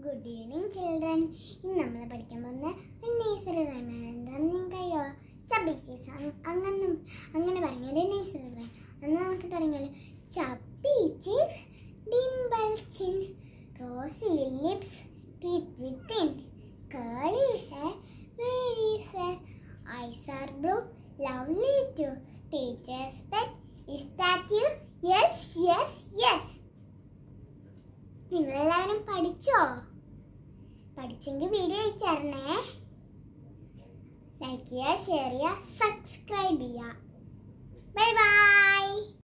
good evening children ഇന്ന് നമ്മൾ പഠിക്കാൻ പോകുന്ന ഒരു നേഴ്സറി റൈമാണ് എന്താണെന്ന് നിങ്ങൾക്കറിയോ ചബിച്ചീസ് അങ്ങനെ അങ്ങനെ പറഞ്ഞൊരു നേഴ്സറി റൈം അന്ന് നമുക്ക് തുടങ്ങിയാൽ chubby cheeks dimple chin rosy lips teeth within curly hair very fair eyes are blue lovely too teacher's pet is that you yes yes yes നിങ്ങളെല്ലാവരും പഠിച്ചോ പഠിച്ചെങ്കിൽ വീഡിയോ അയച്ചേരണേ ലൈക്ക് ചെയ്യുക ഷെയർ ചെയ്യുക സബ്സ്ക്രൈബ് ചെയ്യുക ബൈ ബൈ